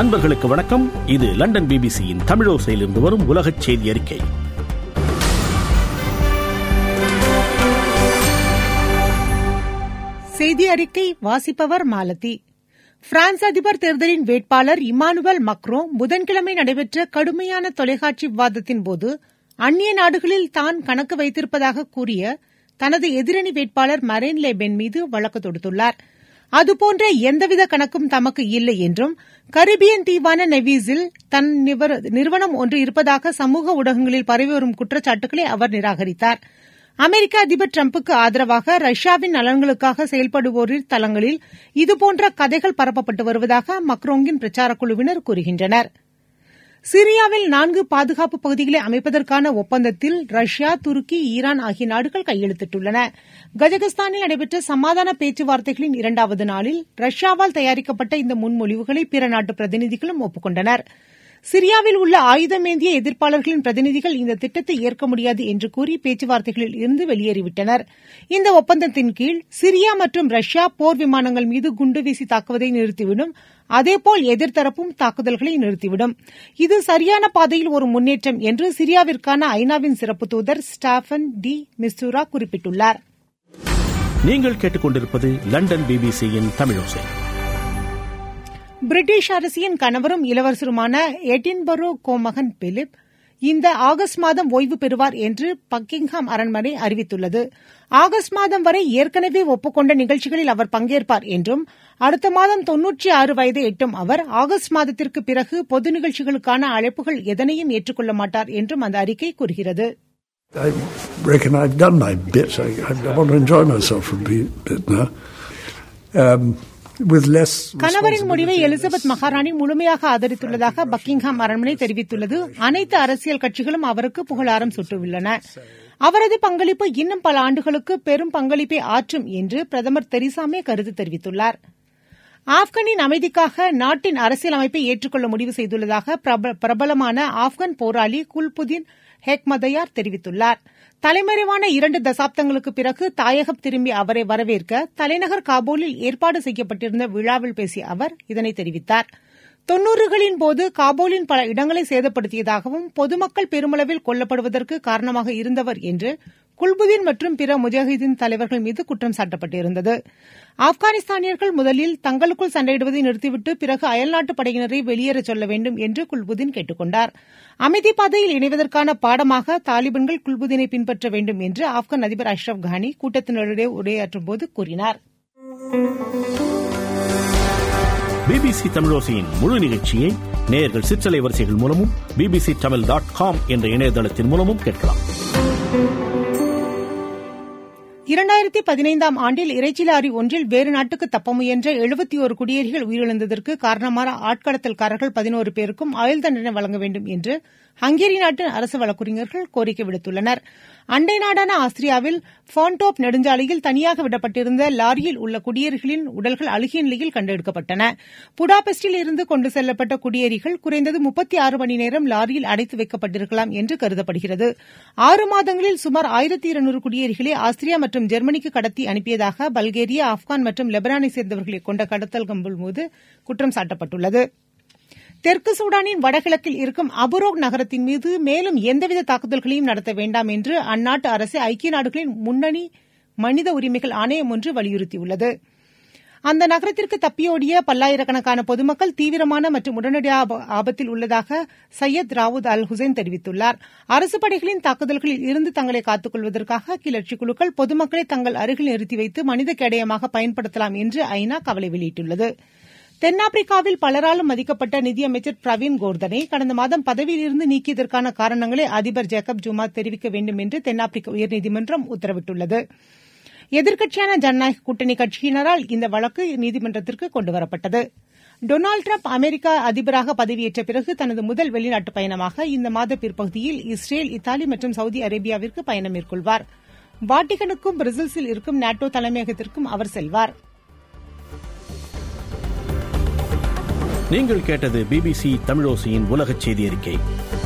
அன்பர்களுக்கு வணக்கம் இது லண்டன் பிபிசியின் தமிழோசையிலிருந்து வரும் உலகச் செய்தி அறிக்கை செய்தி அறிக்கை வாசிப்பவர் மாலதி பிரான்ஸ் அதிபர் தேர்தலின் வேட்பாளர் இமானுவல் மக்ரோ புதன்கிழமை நடைபெற்ற கடுமையான தொலைக்காட்சி விவாதத்தின் போது அந்நிய நாடுகளில் தான் கணக்கு வைத்திருப்பதாக கூறிய தனது எதிரணி வேட்பாளர் மரேன் லேபென் மீது வழக்கு தொடுத்துள்ளார் அதுபோன்ற எந்தவித கணக்கும் தமக்கு இல்லை என்றும் கரிபியன் தீவான நெவீஸில் தன் நிறுவனம் ஒன்று இருப்பதாக சமூக ஊடகங்களில் பரவி வரும் குற்றச்சாட்டுகளை அவர் நிராகரித்தார் அமெரிக்க அதிபர் டிரம்புக்கு ஆதரவாக ரஷ்யாவின் நலன்களுக்காக செயல்படுவோரின் தளங்களில் இதுபோன்ற கதைகள் பரப்பப்பட்டு வருவதாக மக்ரோங்கின் பிரச்சாரக் குழுவினர் கூறுகின்றனர் சிரியாவில் நான்கு பாதுகாப்பு பகுதிகளை அமைப்பதற்கான ஒப்பந்தத்தில் ரஷ்யா துருக்கி ஈரான் ஆகிய நாடுகள் கையெழுத்திட்டுள்ளன கஜகஸ்தானில் நடைபெற்ற சமாதான பேச்சுவார்த்தைகளின் இரண்டாவது நாளில் ரஷ்யாவால் தயாரிக்கப்பட்ட இந்த முன்மொழிவுகளை பிற நாட்டு பிரதிநிதிகளும் ஒப்புக்கொண்டனர் சிரியாவில் உள்ள ஆயுதமேந்திய எதிர்ப்பாளர்களின் பிரதிநிதிகள் இந்த திட்டத்தை ஏற்க முடியாது என்று கூறி பேச்சுவார்த்தைகளில் இருந்து வெளியேறிவிட்டனர் இந்த ஒப்பந்தத்தின் கீழ் சிரியா மற்றும் ரஷ்யா போர் விமானங்கள் மீது குண்டு வீசி தாக்குவதை நிறுத்திவிடும் அதேபோல் எதிர்த்தரப்பும் தாக்குதல்களை நிறுத்திவிடும் இது சரியான பாதையில் ஒரு முன்னேற்றம் என்று சிரியாவிற்கான ஐநாவின் சிறப்பு தூதர் ஸ்டாஃபன் டி மிஸ்ரா குறிப்பிட்டுள்ளார் நீங்கள் கேட்டுக்கொண்டிருப்பது லண்டன் பிபிசியின் தமிழோசை பிரிட்டிஷ் அரசியின் கணவரும் இளவரசருமான எடின்பரோ கோமகன் பிலிப் இந்த ஆகஸ்ட் மாதம் ஓய்வு பெறுவார் என்று பக்கிங்ஹாம் அரண்மனை அறிவித்துள்ளது ஆகஸ்ட் மாதம் வரை ஏற்கனவே ஒப்புக்கொண்ட நிகழ்ச்சிகளில் அவர் பங்கேற்பார் என்றும் அடுத்த மாதம் தொன்னூற்றி ஆறு வயதை எட்டும் அவர் ஆகஸ்ட் மாதத்திற்கு பிறகு பொது நிகழ்ச்சிகளுக்கான அழைப்புகள் எதனையும் ஏற்றுக்கொள்ள மாட்டார் என்றும் அந்த அறிக்கை கூறுகிறது I reckon I've done my bit. I, I want to enjoy myself a bit now. Um, with less கணவரின் முடிவை எலிசபெத் மகாராணி முழுமையாக ஆதரித்துள்ளதாக பக்கிங்ஹாம் அரண்மனை தெரிவித்துள்ளது அனைத்து அரசியல் கட்சிகளும் அவருக்கு புகழாரம் சுட்டுள்ளன அவரது பங்களிப்பு இன்னும் பல ஆண்டுகளுக்கு பெரும் பங்களிப்பை ஆற்றும் என்று பிரதமர் தெரிசாமே கருத்து தெரிவித்துள்ளார் ஆப்கானின் அமைதிக்காக நாட்டின் அரசியல் அமைப்பை ஏற்றுக்கொள்ள முடிவு செய்துள்ளதாக பிரபலமான ஆப்கான் போராளி குல்புதீன் ஹெக்மதயார் தெரிவித்துள்ளார் தலைமறைவான இரண்டு தசாப்தங்களுக்கு பிறகு தாயகம் திரும்பி அவரை வரவேற்க தலைநகர் காபூலில் ஏற்பாடு செய்யப்பட்டிருந்த விழாவில் பேசிய அவர் இதனை தெரிவித்தார் தொன்னூறுகளின் போது காபூலின் பல இடங்களை சேதப்படுத்தியதாகவும் பொதுமக்கள் பெருமளவில் கொல்லப்படுவதற்கு காரணமாக இருந்தவர் என்று குல்புதீன் மற்றும் பிற முஜாஹிதீன் தலைவர்கள் மீது குற்றம் சாட்டப்பட்டிருந்தது ஆப்கானிஸ்தானியர்கள் முதலில் தங்களுக்குள் சண்டையிடுவதை நிறுத்திவிட்டு பிறகு அயல்நாட்டு படையினரை வெளியேறச் சொல்ல வேண்டும் என்று குல்புதீன் கேட்டுக் கொண்டார் அமைதி பாதையில் இணைவதற்கான பாடமாக தாலிபான்கள் குல்புதீனை பின்பற்ற வேண்டும் என்று ஆப்கான் அதிபர் அஷ்ரப் கானி கூட்டத்தினரிடையே உரையாற்றும் போது கூறினார் பிபிசி தமிழோசையின் முழு நிகழ்ச்சியை நேயர்கள் சிற்றலை வரிசைகள் மூலமும் பிபிசி தமிழ் டாட் காம் என்ற இணையதளத்தின் மூலமும் கேட்கலாம் இரண்டாயிரத்தி பதினைந்தாம் ஆண்டில் இறைச்சி லாரி ஒன்றில் வேறு நாட்டுக்கு தப்ப முயன்ற எழுபத்தி ஒரு குடியேறிகள் உயிரிழந்ததற்கு காரணமான ஆட்கடத்தல்காரர்கள் பதினோரு பேருக்கும் ஆயுள் தண்டனை வழங்க வேண்டும் என்று ஹங்கேரி நாட்டின் அரசு வழக்கறிஞர்கள் கோரிக்கை விடுத்துள்ளனர் அண்டை நாடான ஆஸ்திரியாவில் ஃபான்டோப் நெடுஞ்சாலையில் தனியாக விடப்பட்டிருந்த லாரியில் உள்ள குடியேறிகளின் உடல்கள் அழுகிய நிலையில் கண்டெடுக்கப்பட்டன புடாபெஸ்டில் இருந்து கொண்டு செல்லப்பட்ட குடியேறிகள் குறைந்தது முப்பத்தி ஆறு மணி நேரம் லாரியில் அடைத்து வைக்கப்பட்டிருக்கலாம் என்று கருதப்படுகிறது ஆறு மாதங்களில் சுமார் ஆயிரத்தி இருநூறு குடியேறிகளை ஆஸ்திரியா மற்றும் ஜெர்மனிக்கு கடத்தி அனுப்பியதாக பல்கேரியா ஆப்கான் மற்றும் லெபனானை சேர்ந்தவர்களை கொண்ட கடத்தல் கம்பல் மீது குற்றம் சாட்டப்பட்டுள்ளது தெற்கு சூடானின் வடகிழக்கில் இருக்கும் அபுரோக் நகரத்தின் மீது மேலும் எந்தவித தாக்குதல்களையும் நடத்த வேண்டாம் என்று அந்நாட்டு அரசு ஐக்கிய நாடுகளின் முன்னணி மனித உரிமைகள் ஆணையம் ஒன்று வலியுறுத்தியுள்ளது அந்த நகரத்திற்கு தப்பியோடிய பல்லாயிரக்கணக்கான பொதுமக்கள் தீவிரமான மற்றும் உடனடி ஆபத்தில் உள்ளதாக சையத் ராவூத் அல் ஹுசைன் தெரிவித்துள்ளார் அரசு படைகளின் தாக்குதல்களில் இருந்து தங்களை காத்துக் கொள்வதற்காக கிளர்ச்சி குழுக்கள் பொதுமக்களை தங்கள் அருகில் நிறுத்தி வைத்து மனித கேடயமாக பயன்படுத்தலாம் என்று ஐநா கவலை வெளியிட்டுள்ளது தென்னாப்பிரிக்காவில் பலராலும் மதிக்கப்பட்ட நிதியமைச்சர் பிரவீன் கோர்தனை கடந்த மாதம் பதவியிலிருந்து நீக்கியதற்கான காரணங்களை அதிபர் ஜேக்கப் ஜுமா தெரிவிக்க வேண்டும் என்று தென்னாப்பிரிக்க உயர்நீதிமன்றம் உத்தரவிட்டுள்ளது எதிர்க்கட்சியான ஜனநாயக கூட்டணி கட்சியினரால் இந்த வழக்கு நீதிமன்றத்திற்கு கொண்டுவரப்பட்டது டொனால்டு டிரம்ப் அமெரிக்கா அதிபராக பதவியேற்ற பிறகு தனது முதல் வெளிநாட்டு பயணமாக இந்த மாத பிற்பகுதியில் இஸ்ரேல் இத்தாலி மற்றும் சவுதி அரேபியாவிற்கு பயணம் மேற்கொள்வார் வாட்டிகனுக்கும் பிரசல்ஸில் இருக்கும் நாட்டோ தலைமையகத்திற்கும் அவர் செல்வார் நீங்கள் கேட்டது பிபிசி தமிழோசையின் உலகச் செய்தி அறிக்கை